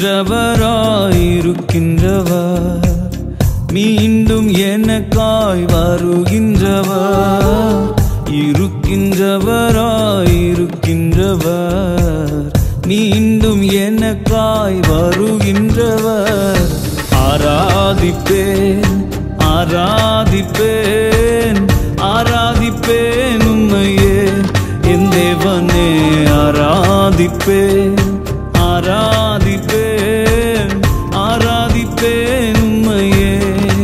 இருக்கின்றவராயிருக்கின்றவர் மீண்டும் எனக்காய் வருகின்றவர் இருக்கின்றவராயிருக்கின்றவர் மீண்டும் எனக்காய் வருகின்றவர் ஆராதிப்பேன் ஆராதிப்பேன் ஆராதிப்பேன் உம்மையே என் தேவனே ஆராதிப்பேன் ஆராதிப்பேன் ஆராதிப்பேன் உம்மையே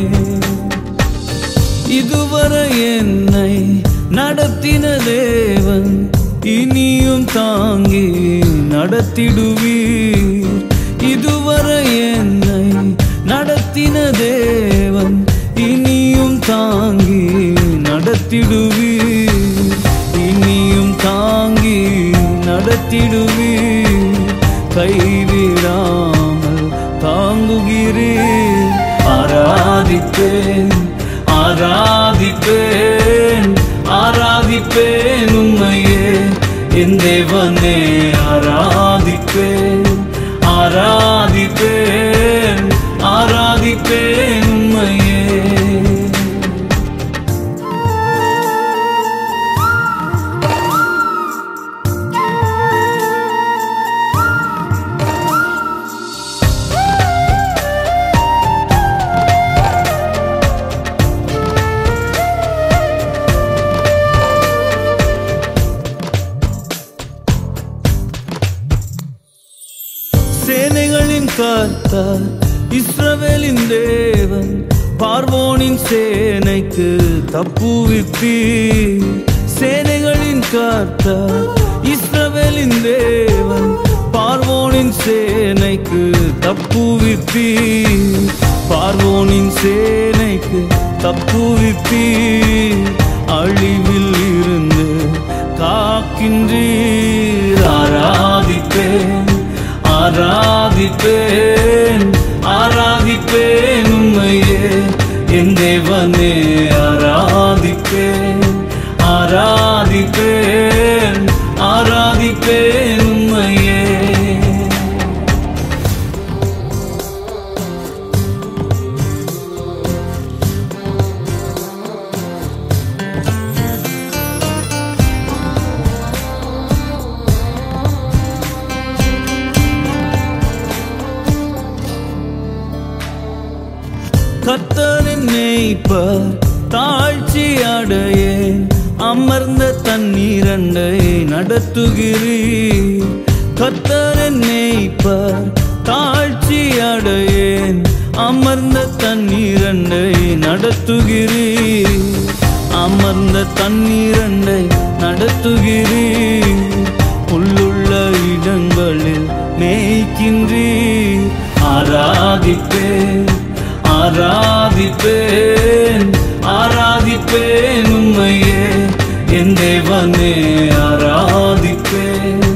இதுவரை என்னை நடத்தின தேவன் இனியும் தாங்கி நடத்திடுவீர் இதுவரை என்னை நடத்தின தேவன் இனியும் தாங்கி நடத்திடுவீர் இனியும் தாங்கி நடத்திடுவீர் கைவிடாமல் தாங்குகிறீர் ஆராதிப்பேன் ஆராதிப்பேன் ஆராதிப்பேன் உம்மையே என் தேவனே ஆராதிப்பேன் ஆராதிப்பேன் ஆராதிப்பேன் உம்மையே சேனைகளின் கர்த்தர் இஸ்ரவேலின் தேவன் பார்வோனின் சேனைக்கு தப்புவிப்பீர் சேனைகளின் கர்த்தர் இஸ்ரவேலின் தேவன் பார்வோனின் சேனைக்கு தப்புவிப்பீர் பார்வோனின் சேனைக்கு தப்புவிப்பீர் அழிவில் இருந்து காக்கின்றீர் ஆராதிப்பேன் ஆராதிப்பேன் ஆராதிப்பேன் உம்மையே என் தேவனே ஆராதிப்பேன் ஆராதிப்பேன் ஆராதிப்பேன் உம்மையே கத்தரின் மேய்ப்பர் தாழ்ச்சி அடையேன் அமர்ந்த தண்ணீரண்டை நடத்துகிறீர் கத்தரின் மேய்ப்பர் தாழ்ச்சி அடையேன் அமர்ந்த தண்ணீரண்டை நடத்துகிறீர் அமர்ந்த தண்ணீரண்டை நடத்துகிறீர் உள்ளுள்ள இடங்களில் மேய்க்கின்றீர் ஆராதிப்பேன் ஆராதிப்பேன் ஆராதிப்பேன் உம்மையே என் தேவனே ஆராதிப்பேன்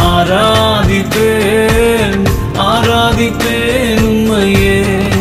ஆராதிப்பேன் ஆராதிப்பேன் உம்மையே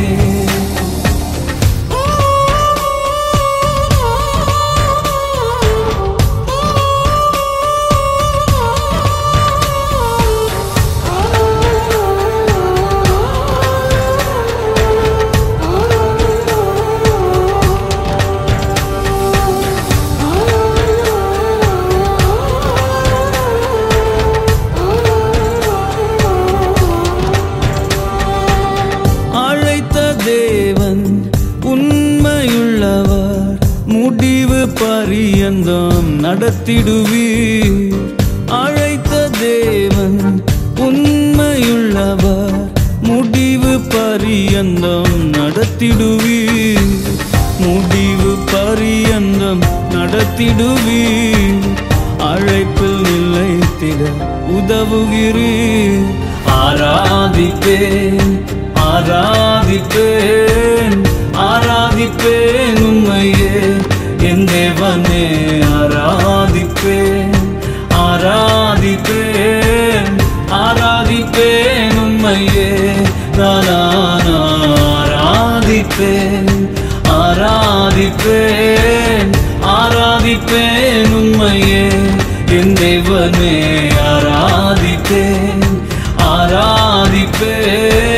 அழைத்த தேவன் உண்மையுள்ளவர் முடிவு பரியந்தம் நடத்திடுவீர் அழைத்த தேவன் உண்மையுள்ளவர் முடிவு பரியந்தம் நடத்திடுவீர் முடிவு பரியந்தம் நடத்திடுவீர் அழைப்பில் நிலைத்திட உதவுகிறீர் ஆராதிப்பேன் ஆராதிப்பேன் ஆராதிப்பேன் உம்மையே என் தேவனே ஆராதிப்பேன் ஆராதிப்பேன் ஆராதிப்பேன் உம்மையே நான் ஆராதிப்பேன் ஆராதிப்பேன் ஆராதிப்பேன் உம்மையே என் தேவனே ஆராதிப்பேன் ஆராதிப்பேன் ஆராதிப்பேன்